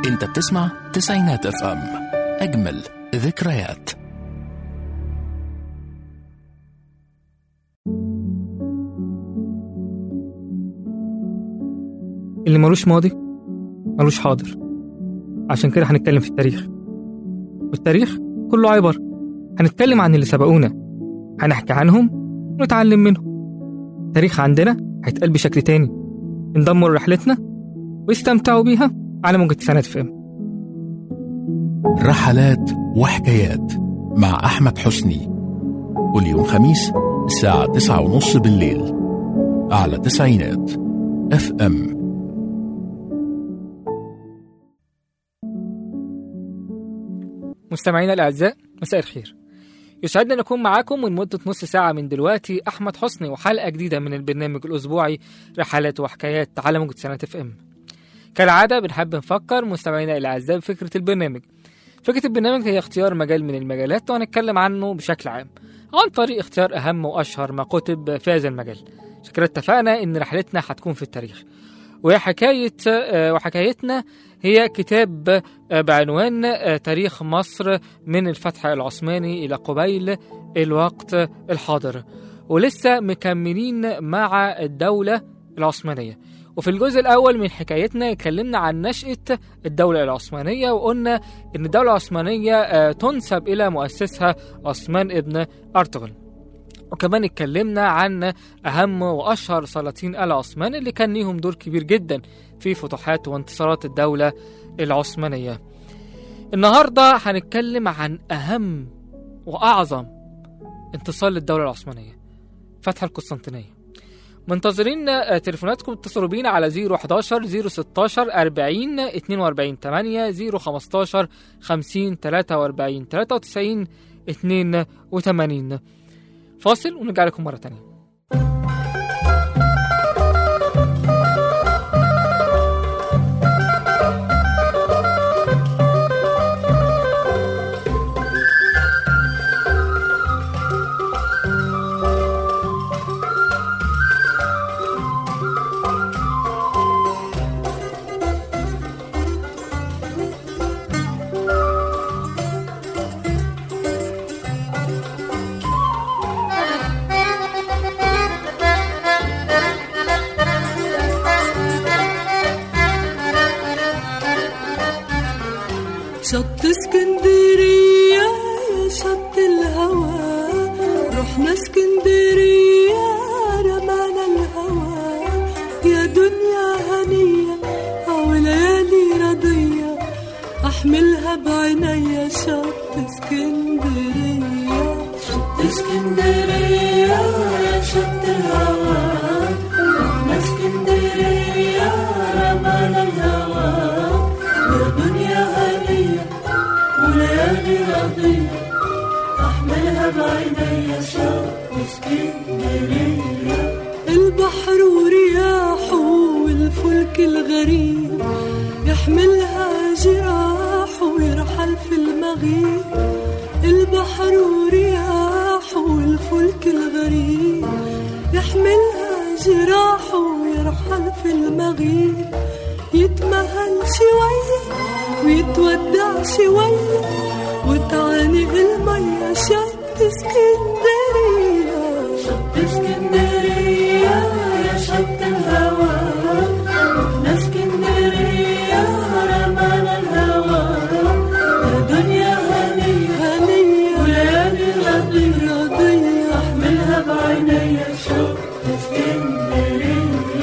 انت بتسمع تسعينات اف ام اجمل ذكريات اللي ملوش ماضي ملوش حاضر عشان كده هنتكلم في التاريخ والتاريخ كله عبر هنتكلم عن اللي سبقونا هنحكي عنهم ونتعلم منهم التاريخ عندنا هيتقال بشكل تاني انضموا لرحلتنا واستمتعوا بيها على موجة سنة فهم رحلات وحكايات مع أحمد حسني كل يوم خميس الساعة تسعة ونص بالليل على تسعينات اف ام مستمعينا الأعزاء مساء الخير يسعدنا أن أكون معاكم من مدة نص ساعة من دلوقتي أحمد حسني وحلقة جديدة من البرنامج الأسبوعي رحلات وحكايات على موجة سنة اف ام كالعادة بنحب نفكر مستمعينا الأعزاء بفكرة البرنامج فكرة البرنامج هي اختيار مجال من المجالات وهنتكلم عنه بشكل عام عن طريق اختيار أهم وأشهر ما كتب في هذا المجال عشان كده اتفقنا إن رحلتنا هتكون في التاريخ وهي حكاية آه، وحكايتنا هي كتاب آه، بعنوان آه، تاريخ مصر من الفتح العثماني إلى قبيل الوقت الحاضر ولسه مكملين مع الدولة العثمانية وفي الجزء الأول من حكايتنا اتكلمنا عن نشأة الدولة العثمانية وقلنا إن الدولة العثمانية آه، تنسب إلى مؤسسها عثمان ابن أرطغرل وكمان اتكلمنا عن أهم وأشهر سلاطين آل عثمان اللي كان ليهم دور كبير جدا في فتوحات وانتصارات الدولة العثمانية النهاردة هنتكلم عن أهم وأعظم انتصار للدولة العثمانية فتح القسطنطينية منتظرين آه، تليفوناتكم اتصلوا بينا على 011 016 40 42 8 015 50 43 93 82 فاصل ونرجع لكم مرة تانية شط اسكندرية يا شط الهوى رحنا اسكندرية رمانا الهوى يا دنيا هنية أو ليالي رضية أحملها بعينيا شط اسكندرية شط اسكندرية يا شط الهوى رحنا اسكندرية رمانا الهوى يا دنيا هنية وليالي رضية أحملها بعينيا شوق اسكندرية البحر ورياحه والفلك الغريب يحملها جراحه ويرحل في المغيب البحر ورياحه والفلك الغريب يحملها جراحه ويرحل في المغيب يتمهل شوية ويتودع شوية وتعانق المية شط اسكندرية شط اسكندرية يا شط الهوى رحنا اسكندرية رمانا الهوى يا دنيا هنية هنية وليالي رضية رضية احملها بعينيا شط اسكندرية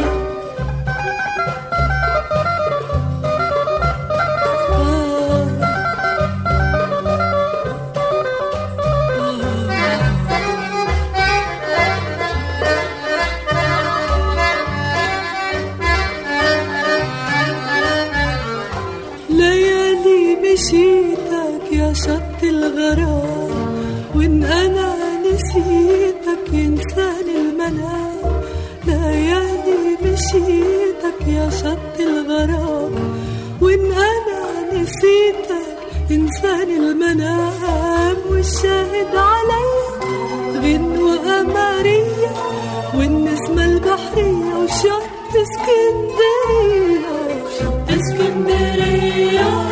ليالي مشيتك يا شط الغرام وان انا نسيتك ينساني المنام ليالي مشيتك يا شط الغرام وان انا نسيتك ينساني المنام والشاهد عليا غنوة قمرية والنسمة البحرية وشط اسكندرية شط اسكندرية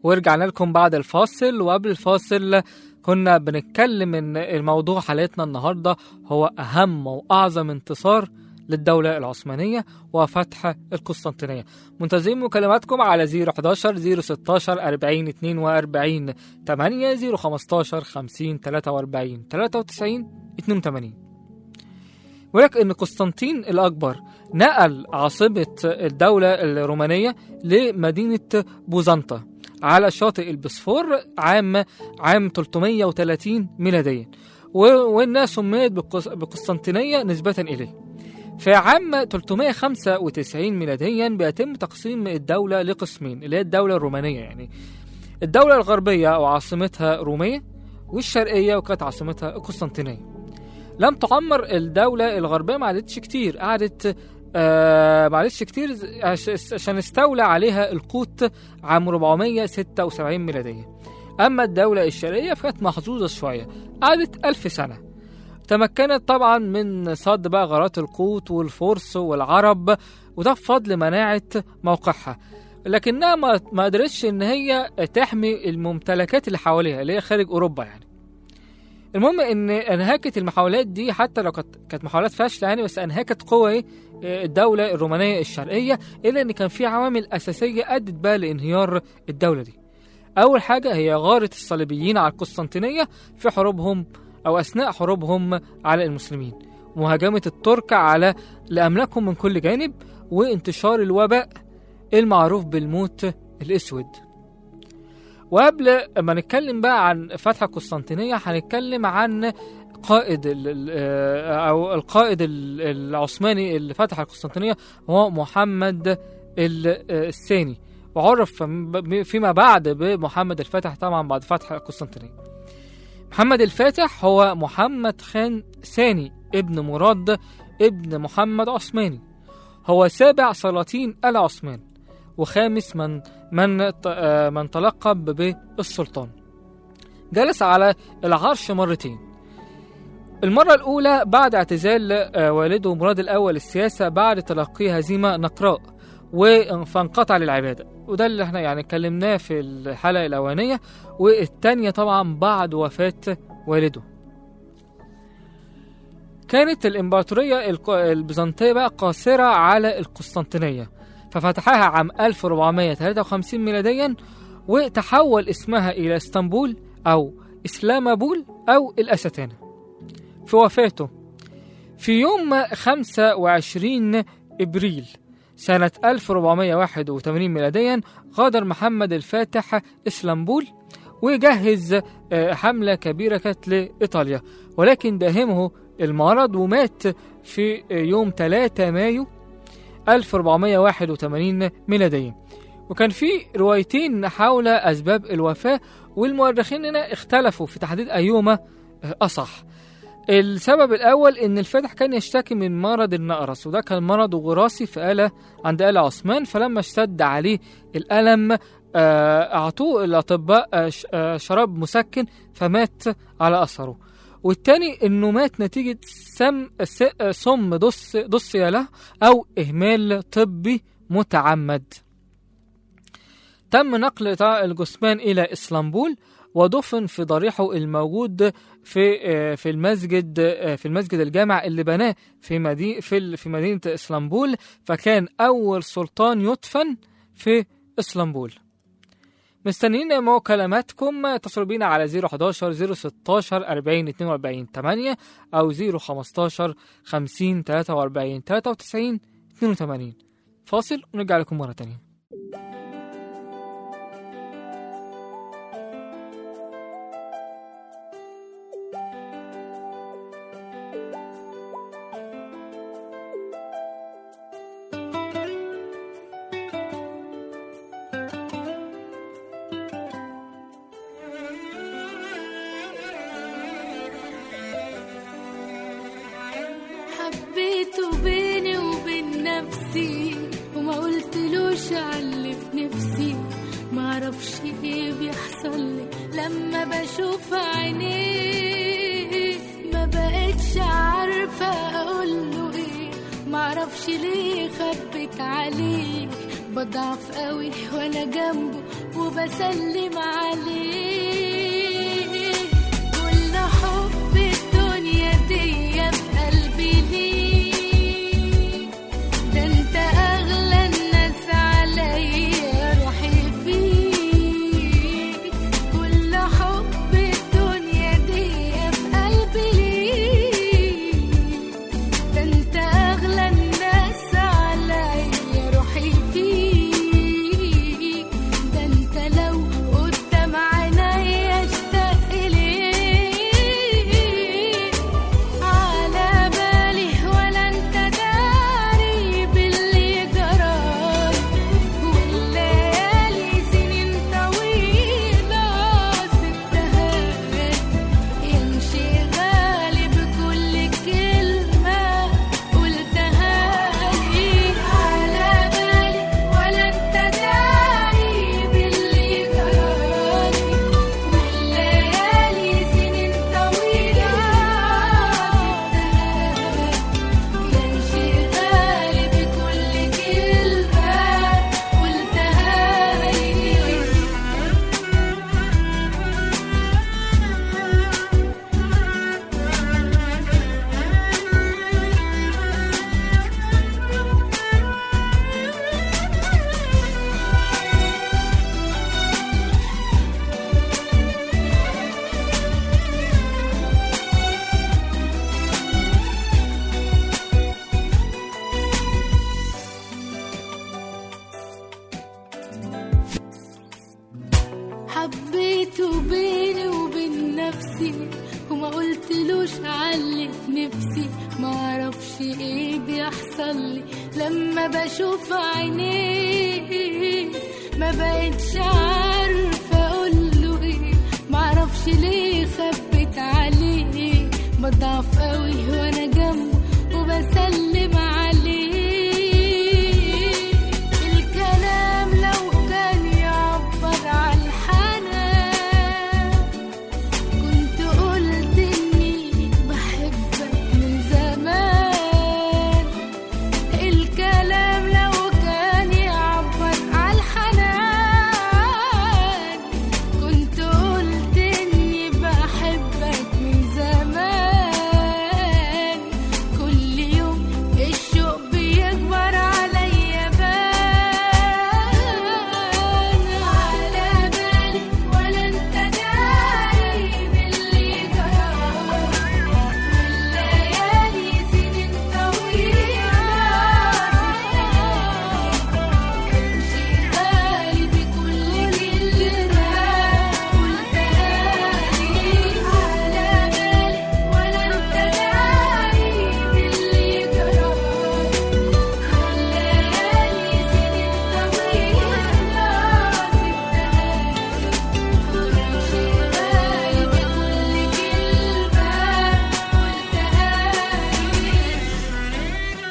ورجعنا لكم بعد الفاصل وقبل الفاصل كنا بنتكلم ان الموضوع حلقتنا النهارده هو اهم واعظم انتصار للدولة العثمانية وفتح القسطنطينية منتظرين مكالماتكم على 011 016 40 42 8 015 50 43 93 82 ولكن ان قسطنطين الاكبر نقل عاصمة الدولة الرومانية لمدينة بوزنطة على شاطئ البسفور عام عام 330 ميلاديا و- وانها سميت بقس- بقسطنطينية نسبة اليه. في عام 395 ميلاديا بيتم تقسيم الدولة لقسمين اللي هي الدولة الرومانية يعني الدولة الغربية وعاصمتها رومية والشرقية وكانت عاصمتها القسطنطينية لم تعمر الدولة الغربية ما عادتش كتير قعدت آه ما عادتش كتير عش- عشان استولى عليها القوط عام 476 ميلادية أما الدولة الشرقية فكانت محظوظة شوية قعدت ألف سنة تمكنت طبعا من صد بقى غارات القوط والفرس والعرب وده بفضل مناعة موقعها لكنها ما ما قدرتش ان هي تحمي الممتلكات اللي حواليها اللي هي خارج اوروبا يعني المهم ان انهكت المحاولات دي حتى لو كانت كانت محاولات فاشله يعني بس انهكت قوى إيه؟ الدوله الرومانيه الشرقيه الا ان كان في عوامل اساسيه ادت بقى لانهيار الدوله دي اول حاجه هي غاره الصليبيين على القسطنطينيه في حروبهم او اثناء حروبهم على المسلمين مهاجمه الترك على لاملاكهم من كل جانب وانتشار الوباء المعروف بالموت الاسود وقبل ما نتكلم بقى عن فتح القسطنطينية هنتكلم عن قائد ال- ال- آه، أو القائد ال- العثماني اللي فتح القسطنطينية هو محمد ال- آه، الثاني وعرف ب- فيما بعد بمحمد الفاتح طبعا بعد فتح القسطنطينية محمد الفاتح هو محمد خان ثاني ابن مراد ابن محمد عثماني هو سابع سلاطين آل عثمان وخامس من من ت- آه، من تلقب بالسلطان جلس على العرش مرتين المرة الأولى بعد اعتزال آه، والده مراد الأول السياسة بعد تلقيه هزيمة نقراء و- فانقطع للعبادة وده اللي احنا يعني اتكلمناه في الحلقة الأولانية والتانية طبعا بعد وفاة والده كانت الإمبراطورية الق- البيزنطية بقى قاصرة على القسطنطينية ففتحها عام 1453 ميلاديا وتحول اسمها إلى اسطنبول أو إسلامبول أو الأستانة في وفاته في يوم 25 إبريل سنة 1481 ميلاديا غادر محمد الفاتح إسلامبول وجهز آه، حملة كبيرة كانت لإيطاليا ولكن داهمه المرض ومات في آه، يوم 3 مايو 1481 ميلاديا وكان في روايتين حول أسباب الوفاة والمؤرخين هنا اختلفوا في تحديد أيهما آه، أصح السبب الأول إن الفاتح كان يشتكي من مرض النقرس وده كان مرض وراثي في آلة عند آل عثمان فلما اشتد عليه الألم آه، أعطوه الأطباء آه، ش- آه، شراب مسكن فمات على أثره والتاني إنه مات نتيجة سم س- آه، سم دس دسي له أو إهمال طبي متعمد تم نقل طا- الجثمان إلى إسطنبول ودفن في ضريحه الموجود في آه، في المسجد آه، في المسجد الجامع اللي بناه في مدينة في ال- في مدينة اسطنبول فكان أول سلطان يدفن في اسطنبول مستنيين مكالماتكم اتصلوا بينا على 011 016 40 42 8 أو 015 50 43 93 82 فاصل ونرجع لكم مرة تانية حبيته بيني وبين نفسي وما قلتلوش علي في نفسي معرفش ايه بيحصل لي لما بشوف عينيه ما بقتش عارفة اقوله ايه معرفش ليه خبت عليك بضعف قوي وانا جنبه وبسلم عليه كل حب الدنيا دي بقلبي ليه ده انت اغلى الناس عليا روحي فيك كل حب الدنيا دي بقلبي ليك ده انت اغلى الناس عليا روحي فيك ده انت لو قدام عينيا اشتاق ليك على بالي ولا انت داري باللي جرالي والليالي سنين طويلة سبتها يمشي غالي بكل كلمة قلتها لي على بالي ولا انت داري باللي جرالي والليالي سنين طويلة سبتها يمشي غالي بكل كلمة قلتها لي حبيته بيني وبين نفسي وما قلتلوش علي في نفسي ما اعرفش ايه بيحصل لي لما بشوف عينيه ما بقتش عارفه اقوله ايه ما اعرفش ليه خبيت عليه بضعف قوي وانا جنبه وبسلم عليه الكلام لو كان يعبر عن الحنان كنت قلت اني بحبك من زمان الكلام لو كان يعبر عن الحنان كنت قلت اني بحبك من زمان كل يوم الشوق بيكبر عليا بان على بالي ولا انت داري باللي جرالي والليالي سنين طويلة امشي غالي بكل كلمة قلتها لي على بالي ولا انت داري باللي جرالي والليالي سنين طويلة سبتها امشي غالي بكل كلمة قلتها لي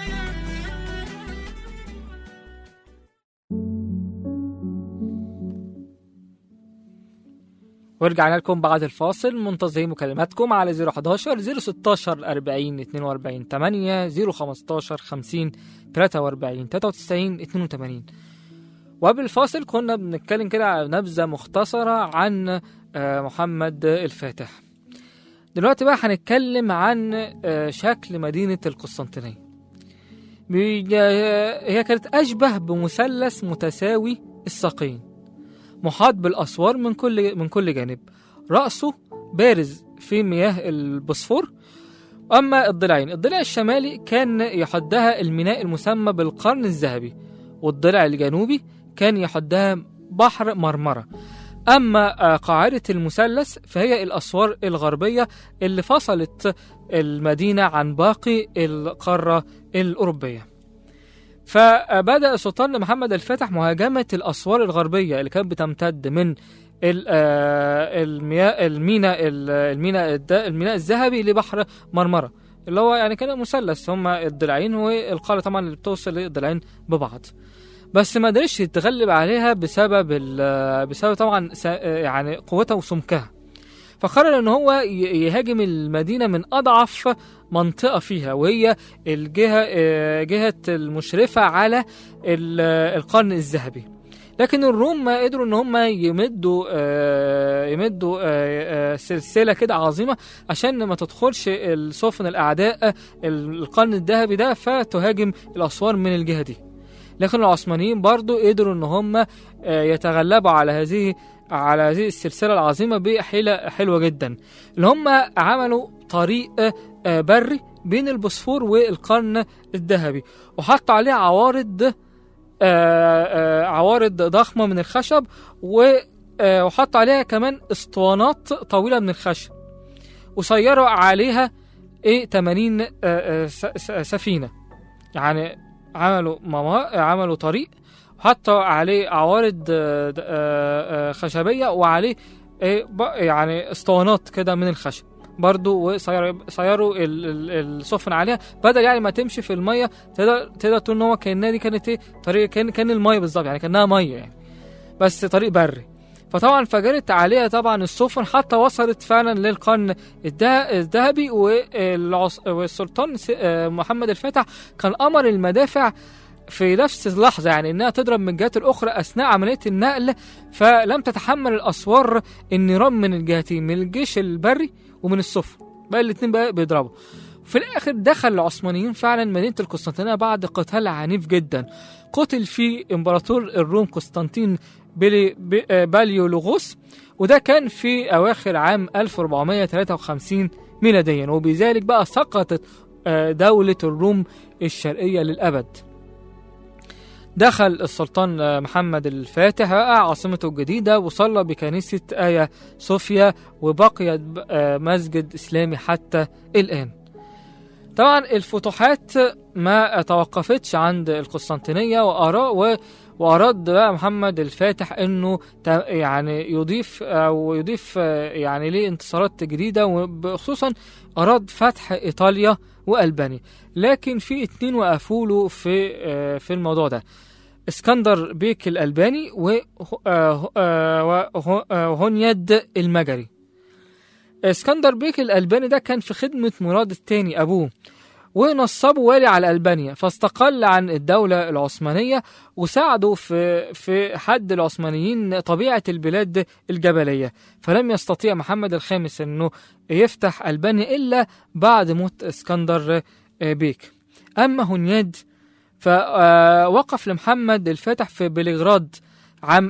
ورجعنا لكم بعد الفاصل منتظرين مكالماتكم على 011 016 40 42 8 015 50 43 93 82 وقبل الفاصل كنا بنتكلم كده على نبذة مختصرة عن آه، محمد الفاتح دلوقتي بقى هنتكلم عن آه، شكل مدينة القسطنطينية بي- آه، هي كانت أشبه بمثلث متساوي الساقين محاط بالأسوار من كل من كل جانب رأسه بارز في مياه البوسفور أما الضلعين الضلع الشمالي كان يحدها الميناء المسمى بالقرن الذهبي والضلع الجنوبي كان يحدها بحر مرمرة أما آه، قاعدة المثلث فهي الأسوار الغربية اللي فصلت المدينة عن باقي القارة الأوروبية فبدأ السلطان محمد الفاتح مهاجمة الأسوار الغربية اللي كانت بتمتد من ال- آه، المياه الميناء ال- الميناء الد- الميناء الذهبي لبحر مرمرة اللي هو يعني كان مثلث هما الضلعين والقارة طبعا اللي بتوصل للضلعين ببعض بس ما قدرش يتغلب عليها بسبب ال- بسبب طبعا س- يعني قوتها وسمكها فقرر ان هو ي- يهاجم المدينه من اضعف منطقه فيها وهي الجهه آه، جهه المشرفه على ال- آه، القرن الذهبي لكن الروم ما قدروا ان هم يمدوا آه، يمدوا آه، آه، سلسله كده عظيمه عشان ما تدخلش السفن الاعداء القرن الذهبي ده فتهاجم الاسوار من الجهه دي لكن العثمانيين برضو قدروا ان هم آه، يتغلبوا على هذه على هذه السلسله العظيمه بحيله حلوه جدا اللي هم عملوا طريق آه، بري بين البوسفور والقرن الذهبي وحطوا عليه عوارض آه، آه، عوارض ضخمه من الخشب و آه، وحط عليها كمان اسطوانات طويله من الخشب وسيروا عليها ايه 80 آه، آه، س- س- سفينه يعني عملوا مما عملوا طريق وحطوا عليه عوارض آه، د- آه، آه، خشبيه وعليه إيه ب- يعني اسطوانات كده من الخشب برضو وسيروا سيروا ال- ال- السفن عليها بدل يعني ما تمشي في الميه تقدر تقدر تقول ان هو كانها دي كانت ايه طريق كان كان الميه بالظبط يعني كانها ميه يعني بس طريق بري فطبعا فجرت عليها طبعا السفن حتى وصلت فعلا للقرن الده- الذهبي والعص- والسلطان س- آه، محمد الفاتح كان امر المدافع في نفس اللحظة يعني إنها تضرب من الجهات الأخرى أثناء عملية النقل فلم تتحمل الأسوار النيران من الجهتين من الجيش البري ومن السفن بقى الاتنين بقى بيضربوا في الآخر دخل العثمانيين فعلا مدينة القسطنطينية بعد قتال عنيف جدا قتل فيه إمبراطور الروم قسطنطين بلي ب- آه، باليولوغوس وده كان في أواخر عام 1453 ميلاديا وبذلك بقى سقطت آه، دولة الروم الشرقية للأبد دخل السلطان آه، محمد الفاتح بقى عاصمته الجديدة وصلى بكنيسة آيا صوفيا وبقيت ب- آه، مسجد إسلامي حتى الآن طبعا الفتوحات ما توقفتش عند القسطنطينية وآراء و وأراد بقى محمد الفاتح إنه ت- يعني يضيف أو يضيف آه، يعني ليه انتصارات جديدة وخصوصا أراد فتح إيطاليا وألبانيا لكن في اتنين وقفوا له في آه، في الموضوع ده اسكندر بيك الألباني و- آه، آه، وه- آه، وهنيد المجري اسكندر بيك الألباني ده كان في خدمة مراد الثاني أبوه ونصبه والي على ألبانيا فاستقل عن الدولة العثمانية وساعدوا في في حد العثمانيين طبيعة البلاد الجبلية فلم يستطيع محمد الخامس أنه يفتح ألبانيا إلا بعد موت اسكندر آه، بيك أما هنياد فوقف لمحمد الفاتح في بلغراد عام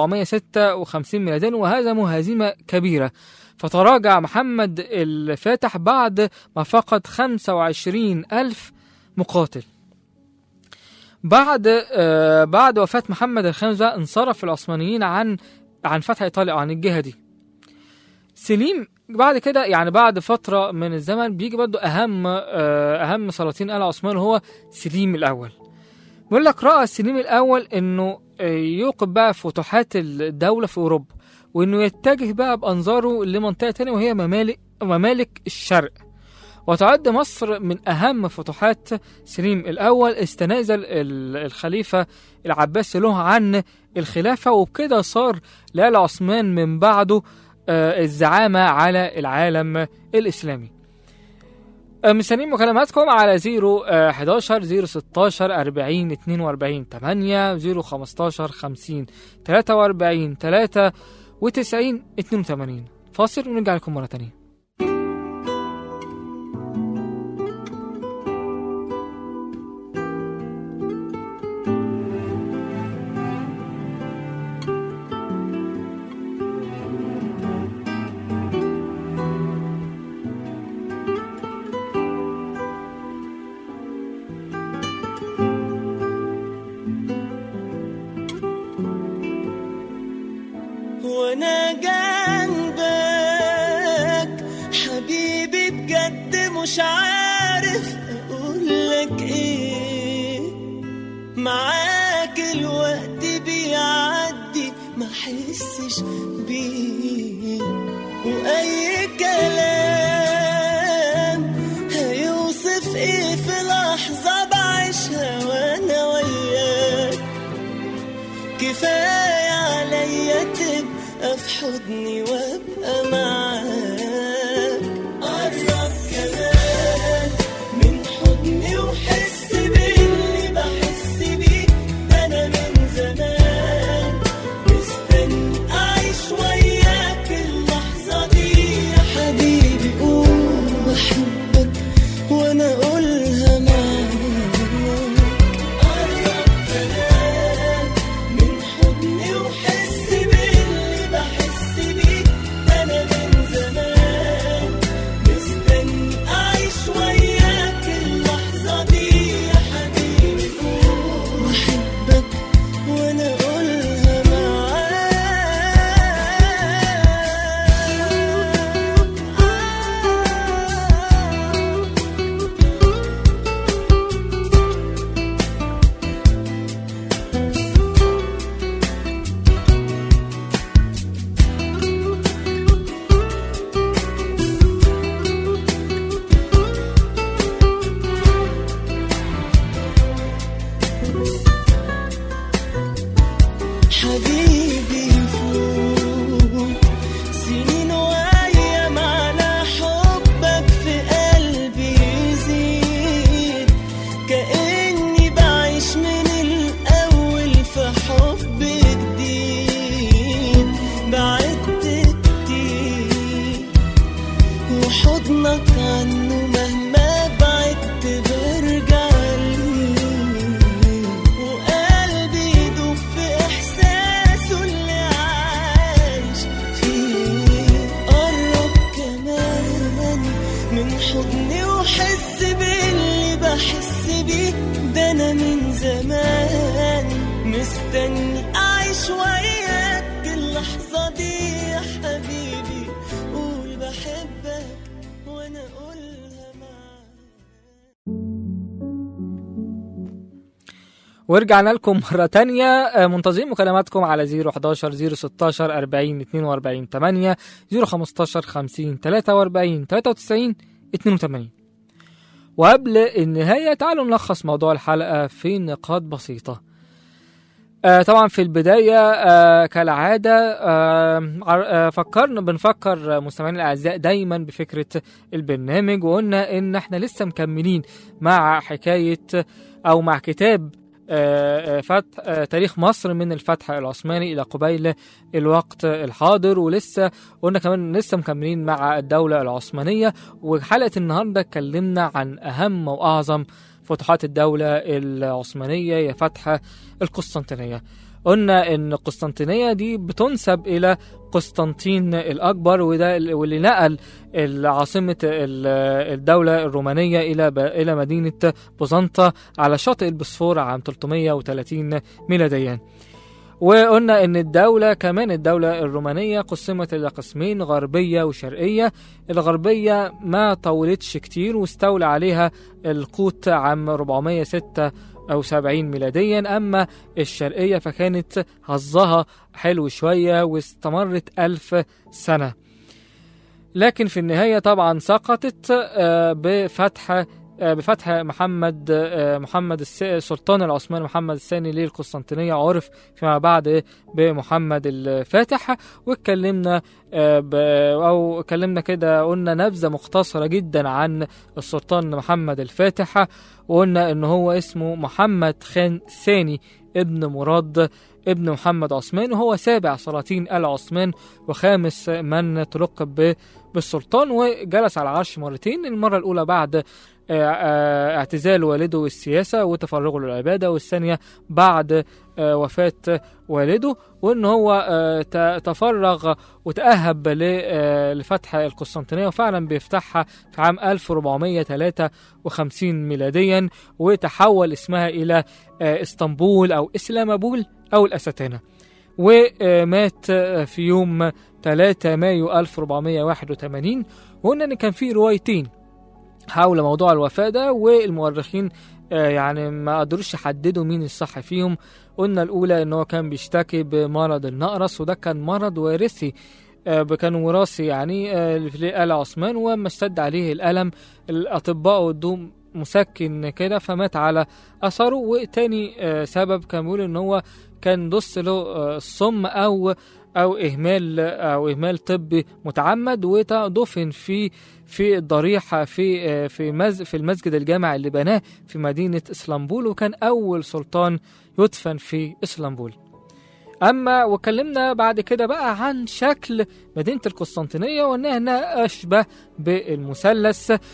1456 ميلاديا وهزموا هزيمة كبيرة فتراجع محمد الفاتح بعد ما فقد 25 ألف مقاتل بعد آه بعد وفاة محمد الخامس بقى انصرف العثمانيين عن عن فتح إيطاليا أو عن الجهة دي سليم بعد كده يعني بعد فترة من الزمن بيجي برضه أهم آه أهم سلاطين آل عثمان هو سليم الأول بيقول لك رأى سليم الأول إنه آه، يوقف بقى فتوحات الدولة في أوروبا وإنه يتجه بقى بأنظاره لمنطقة تانية وهي ممالك ممالك الشرق وتعد مصر من أهم فتوحات سليم الأول استنازل ال- الخليفة العباسي له عن الخلافة وبكده صار لآل عثمان من بعده آه، الزعامة على العالم الإسلامي آه، مستنيين مكالماتكم على 0 آه، 11 0 16 40 42 8 0 15 50 43 93 82 فاصل ونرجع لكم مرة تانية وانا جنبك حبيبي بجد مش عارف اقولك ايه معاك الوقت بيعدي ما حسش بيه واي كلام هيوصف ايه في لحظة بعيشها وانا وياك كفاية عليا تبقى في حضني وابقى معاك ورجعنا لكم مرة تانية آه، منتظرين مكالماتكم على 011 016 40 42 8 015 50 43 93 82 وقبل النهاية تعالوا نلخص موضوع الحلقة في نقاط بسيطة آه طبعا في البداية آه كالعادة آه عر- آه فكرنا بنفكر آه، مستمعينا الأعزاء دايما بفكرة البرنامج وقلنا إن احنا لسه مكملين مع حكاية أو مع كتاب آه، آه، فتح آه، تاريخ مصر من الفتح العثماني إلى قبيل الوقت الحاضر ولسه قلنا كمان لسه مكملين مع الدولة العثمانية وحلقة النهاردة اتكلمنا عن أهم وأعظم فتوحات الدولة العثمانية هي فتح القسطنطينية قلنا ان القسطنطينية دي بتنسب الى قسطنطين الاكبر وده واللي نقل عاصمة ال- الدولة الرومانية الى ب- الى مدينة بوزنطة على شاطئ البوسفور عام 330 ميلاديا وقلنا ان الدولة كمان الدولة الرومانية قسمت الى قسمين غربية وشرقية الغربية ما طولتش كتير واستولى عليها القوط عام 406 أو 70 ميلاديا أما الشرقية فكانت حظها حلو شوية واستمرت ألف سنة لكن في النهاية طبعا سقطت آه، بفتح آه، بفتح محمد آه، محمد الس- السلطان العثماني محمد الثاني للقسطنطينية عرف فيما بعد بمحمد الفاتح واتكلمنا آه، ب- او اتكلمنا كده قلنا نبذة مختصرة جدا عن السلطان محمد الفاتح وقلنا ان هو اسمه محمد خان ثاني ابن مراد ابن محمد عثمان وهو سابع سلاطين آل عثمان وخامس من تلقب ب- بالسلطان وجلس على العرش مرتين المرة الأولى بعد آه، آه، اعتزال والده السياسة وتفرغه للعبادة والثانية بعد آه، وفاة والده وان هو آه، ت- تفرغ وتأهب ل- آه، لفتح القسطنطينية وفعلا بيفتحها في عام 1453 ميلاديا وتحول اسمها إلى آه، اسطنبول أو إسلامبول أو الأستانة ومات آه، في يوم 3 مايو 1481 وقلنا ان كان في روايتين حول موضوع الوفاة ده والمؤرخين آه، يعني ما قدروش يحددوا مين الصح فيهم قلنا الأولى إن هو كان بيشتكي بمرض النقرس وده كان مرض وارثي آه، كان وراثي يعني آه، لآل عثمان وما اشتد عليه الألم الأطباء ودوه مسكن كده فمات على أثره وتاني آه، سبب كان بيقول إن هو كان دس له آه، الصم أو أو إهمال أو إهمال طبي متعمد ودفن في في الضريحة في آه، في مز في المسجد الجامع اللي بناه في مدينة اسطنبول وكان أول سلطان يدفن في اسطنبول أما وكلمنا بعد كده بقى عن شكل مدينة القسطنطينية وإنها إنها أشبه بالمثلث آه،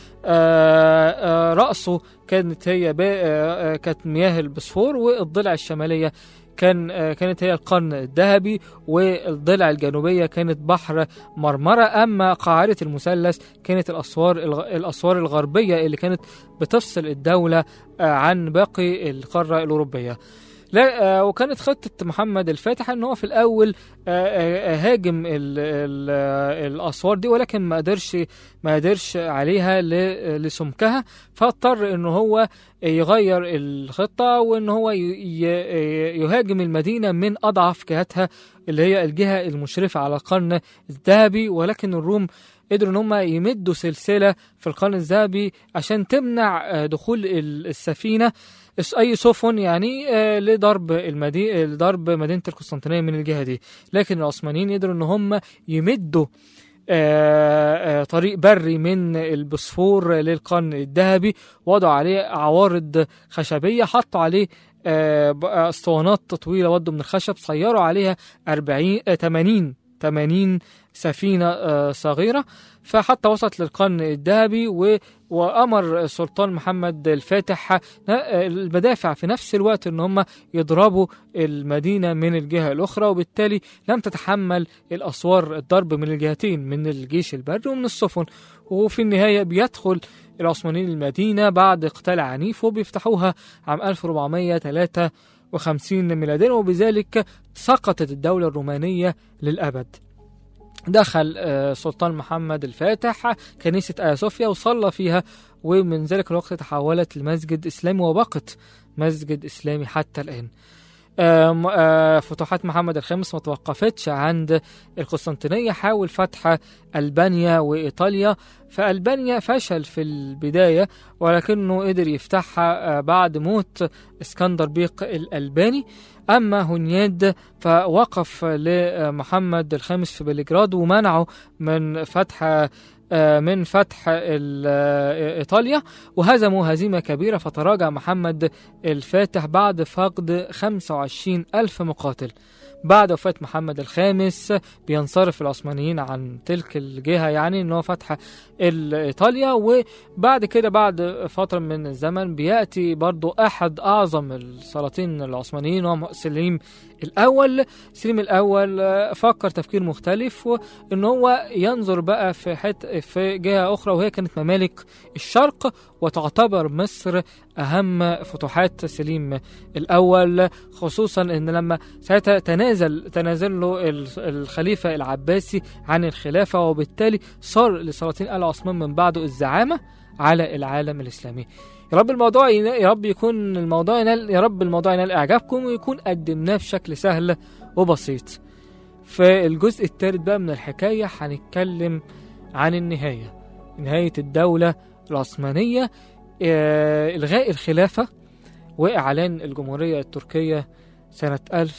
آه، رأسه كانت هي ب- آه، آه، كانت مياه البسفور والضلع الشمالية كان آه، كانت هي القرن الذهبي والضلع الجنوبية كانت بحر مرمرة أما قاعدة المثلث كانت الأسوار الغ- الأسوار الغربية اللي كانت بتفصل الدولة آه، عن باقي القارة الأوروبية لا آه، وكانت خطة محمد الفاتح ان هو في الاول آه، آه، هاجم ال ال آه، الاسوار دي ولكن ما قدرش ما قدرش عليها ل- لسمكها فاضطر ان هو يغير الخطة وان هو ي- ي- يهاجم المدينة من اضعف جهاتها اللي هي الجهة المشرفة على القرن الذهبي ولكن الروم قدروا ان هم يمدوا سلسلة في القرن الذهبي عشان تمنع آه، دخول ال- السفينة اس- اي سفن يعني آه، لضرب المدينه لضرب مدينه القسطنطينيه من الجهه دي لكن العثمانيين قدروا ان هم يمدوا آه، آه، طريق بري من البوسفور للقرن الذهبي وضعوا عليه عوارض خشبيه حطوا عليه آه، ب- آه، اسطوانات طويله برضه من الخشب صيروا عليها 40 آه، 80 80 سفينه آه، صغيره فحتى وصلت للقرن الذهبي و وامر السلطان محمد الفاتح ن- المدافع في نفس الوقت ان هم يضربوا المدينه من الجهه الاخرى وبالتالي لم تتحمل الاسوار الضرب من الجهتين من الجيش البري ومن السفن وفي النهايه بيدخل العثمانيين المدينه بعد قتال عنيف وبيفتحوها عام 1453 ميلاديا وبذلك سقطت الدوله الرومانيه للابد دخل آه، سلطان محمد الفاتح كنيسة آيا صوفيا وصلى فيها ومن ذلك الوقت تحولت لمسجد إسلامي وبقت مسجد إسلامي حتى الآن آم، آه، فتوحات محمد الخامس ما توقفتش عند القسطنطينية حاول فتح ألبانيا وإيطاليا فألبانيا فشل في البداية ولكنه قدر يفتحها آه، بعد موت اسكندر بيق الألباني أما هنياد فوقف لمحمد الخامس في بلجراد ومنعه من فتح آه، من فتح ال- آه، إيطاليا وهزموا هزيمة كبيرة فتراجع محمد الفاتح بعد فقد 25 ألف مقاتل بعد وفاة محمد الخامس بينصرف العثمانيين عن تلك الجهة يعني ان هو فتح ال- ايطاليا وبعد كده بعد فترة من الزمن بيأتي برضو احد اعظم السلاطين العثمانيين وهو سليم الاول سليم الاول آه، فكر تفكير مختلف وان هو ينظر بقى في حت في جهة اخرى وهي كانت ممالك الشرق وتعتبر مصر اهم فتوحات سليم الاول خصوصا ان لما ساعتها تنازل تنازل له ال- الخليفه العباسي عن الخلافه وبالتالي صار لسلاطين ال عثمان من بعده الزعامه على العالم الاسلامي يا رب الموضوع ين... يا رب يكون الموضوع ينال يا رب الموضوع ينال اعجابكم ويكون قدمناه بشكل سهل وبسيط في الجزء الثالث بقى من الحكايه هنتكلم عن النهايه نهايه الدوله العثمانيه آه، الغاء الخلافه واعلان الجمهوريه التركيه سنه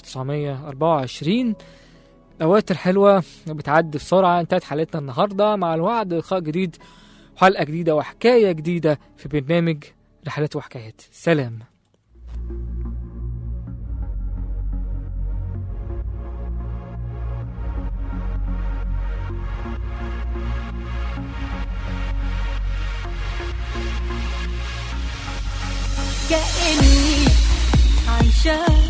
1924 الأوقات الحلوة بتعدي بسرعة انتهت حلقتنا النهاردة مع الوعد لقاء جديد وحلقة جديدة وحكاية جديدة في برنامج رحلات وحكايات سلام كأني عايشة